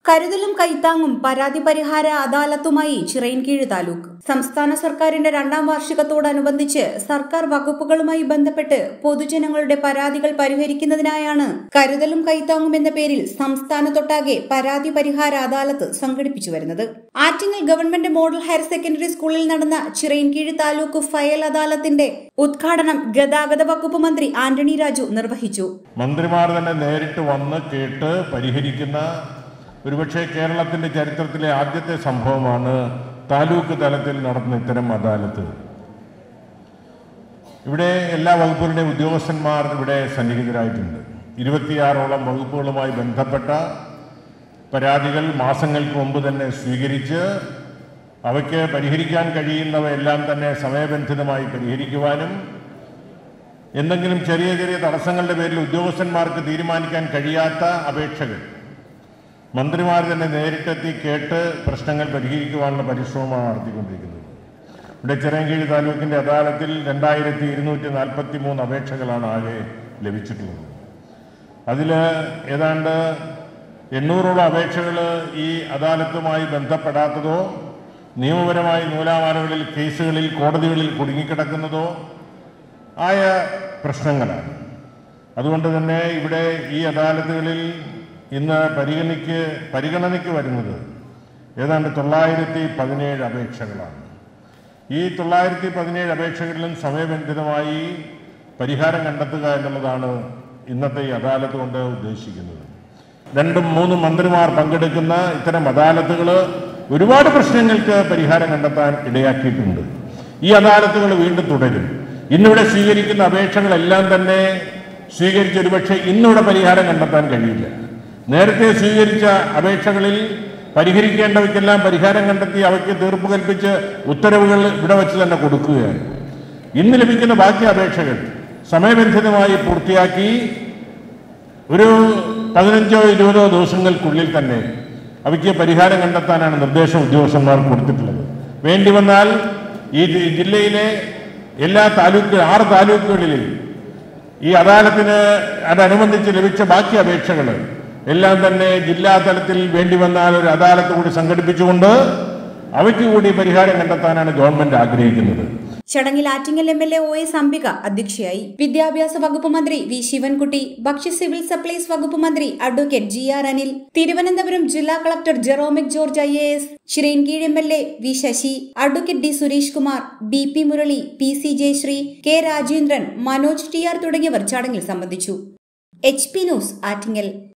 കരുതലും കൈത്താങ്ങും പരാതി പരിഹാര അദാലത്തുമായി ചിറയൻകീഴ് താലൂക്ക് സംസ്ഥാന സർക്കാരിന്റെ രണ്ടാം വാർഷികത്തോടനുബന്ധിച്ച് സർക്കാർ വകുപ്പുകളുമായി ബന്ധപ്പെട്ട് പൊതുജനങ്ങളുടെ പരാതികൾ പരിഹരിക്കുന്നതിനായാണ് കരുതലും കൈത്താങ്ങും എന്ന പേരിൽ സംസ്ഥാനത്തൊട്ടാകെ പരാതി പരിഹാര അദാലത്ത് സംഘടിപ്പിച്ചു വരുന്നത് Attingal government model higher secondary സ്കൂളിൽ നടന്ന ചിറയൻകീഴ് താലൂക്ക് ഫയൽ അദാലത്തിന്റെ ഉദ്ഘാടനം ഗതാഗത വകുപ്പ് മന്ത്രി ആന്റണി രാജു നിർവഹിച്ചു മന്ത്രിമാർ തന്നെ നേരിട്ട് വന്ന് കേട്ട് പരിഹരിക്കുന്ന ഒരുപക്ഷെ കേരളത്തിന്റെ ചരിത്രത്തിലെ ആദ്യത്തെ സംഭവമാണ് താലൂക്ക് തലത്തിൽ നടത്തുന്ന ഇത്തരം അദാലത്ത് ഇവിടെ എല്ലാ വകുപ്പുകളുടെയും ഉദ്യോഗസ്ഥന്മാർ ഇവിടെ സന്നിഹിതരായിട്ടുണ്ട് ഇരുപത്തിയാറോളം വകുപ്പുകളുമായി ബന്ധപ്പെട്ട പരാതികൾ മാസങ്ങൾക്ക് മുമ്പ് തന്നെ സ്വീകരിച്ച് അവയ്ക്ക് പരിഹരിക്കാൻ കഴിയുന്നവയെല്ലാം തന്നെ സമയബന്ധിതമായി പരിഹരിക്കുവാനും എന്തെങ്കിലും ചെറിയ ചെറിയ തടസ്സങ്ങളുടെ പേരിൽ ഉദ്യോഗസ്ഥന്മാർക്ക് തീരുമാനിക്കാൻ കഴിയാത്ത അപേക്ഷകൾ മന്ത്രിമാർ തന്നെ നേരിട്ടെത്തി കേട്ട് പ്രശ്നങ്ങൾ പരിഹരിക്കുവാനുള്ള പരിശ്രമമാണ് നടത്തിക്കൊണ്ടിരിക്കുന്നത് ഇവിടെ ചിറയൻകീഴ് താലൂക്കിന്റെ അദാലത്തിൽ രണ്ടായിരത്തി ഇരുന്നൂറ്റി നാൽപ്പത്തി മൂന്ന് അപേക്ഷകളാണ് ആകെ ലഭിച്ചിട്ടുള്ളത് അതിൽ ഏതാണ്ട് എണ്ണൂറോളം അപേക്ഷകൾ ഈ അദാലത്തുമായി ബന്ധപ്പെടാത്തതോ നിയമപരമായി നൂലാമാലകളിൽ കേസുകളിൽ കോടതികളിൽ കുടുങ്ങിക്കിടക്കുന്നതോ ആയ പ്രശ്നങ്ങളാണ് അതുകൊണ്ട് തന്നെ ഇവിടെ ഈ അദാലത്തുകളിൽ ഇന്ന് പരിഗണിക്ക് പരിഗണനയ്ക്ക് വരുന്നത് ഏതാണ്ട് തൊള്ളായിരത്തി പതിനേഴ് അപേക്ഷകളാണ് ഈ തൊള്ളായിരത്തി പതിനേഴ് അപേക്ഷകളിലും സമയബന്ധിതമായി പരിഹാരം കണ്ടെത്തുക എന്നുള്ളതാണ് ഇന്നത്തെ ഈ അദാലത്ത് കൊണ്ട് ഉദ്ദേശിക്കുന്നത് രണ്ടും മൂന്നും മന്ത്രിമാർ പങ്കെടുക്കുന്ന ഇത്തരം അദാലത്തുകൾ ഒരുപാട് പ്രശ്നങ്ങൾക്ക് പരിഹാരം കണ്ടെത്താൻ ഇടയാക്കിയിട്ടുണ്ട് ഈ അദാലത്തുകൾ വീണ്ടും തുടരും ഇന്നിവിടെ സ്വീകരിക്കുന്ന അപേക്ഷകളെല്ലാം തന്നെ സ്വീകരിച്ച് ഒരുപക്ഷെ ഇന്നിവിടെ പരിഹാരം കണ്ടെത്താൻ കഴിയില്ല നേരത്തെ സ്വീകരിച്ച അപേക്ഷകളിൽ പരിഹരിക്കേണ്ടവയ്ക്കെല്ലാം പരിഹാരം കണ്ടെത്തി അവയ്ക്ക് തീർപ്പ് കൽപ്പിച്ച് ഉത്തരവുകൾ ഇവിടെ വെച്ച് തന്നെ കൊടുക്കുകയാണ് ഇന്ന് ലഭിക്കുന്ന ബാക്കി അപേക്ഷകൾ സമയബന്ധിതമായി പൂർത്തിയാക്കി ഒരു പതിനഞ്ചോ ഇരുപതോ ദിവസങ്ങൾക്കുള്ളിൽ തന്നെ അവയ്ക്ക് പരിഹാരം കണ്ടെത്താനാണ് നിർദ്ദേശം ഉദ്യോഗസ്ഥന്മാർ കൊടുത്തിട്ടുള്ളത് വേണ്ടി വന്നാൽ ഈ ജി- ജില്ലയിലെ എല്ലാ താലൂക്ക് ആറ് താലൂക്കുകളിലും ഈ അദാലത്തിന് അതനുബന്ധിച്ച് ലഭിച്ച ബാക്കി അപേക്ഷകൾ എല്ലാം തന്നെ ജില്ലാ തലത്തിൽ വേണ്ടി വന്നാൽ ഒരു അദാലത്ത് കൂടി സംഘടിപ്പിച്ചുകൊണ്ട് അവയ്ക്ക് കൂടി പരിഹാരം കണ്ടെത്താനാണ് ഗവൺമെന്റ് ആഗ്രഹിക്കുന്നത് ചടങ്ങിൽ Attingal M L A O S Ambika അധ്യക്ഷയായി വിദ്യാഭ്യാസ വകുപ്പ് മന്ത്രി വി ശിവൻകുട്ടി ഭക്ഷ്യ സിവിൽ സപ്ലൈസ് വകുപ്പ് മന്ത്രി advocate G R Anil Thiruvananthapuram ജില്ലാ collector Jeromic George I A S ശ്രീൻകീഴ് M L A V Sasi advocate D Suresh Kumar B P Murali P C Jayasree K Rajendran Manoj T R തുടങ്ങിയവർ ചടങ്ങിൽ സംബന്ധിച്ചു എച്ച് പി ന്യൂസ് ആറ്റിങ്ങൽ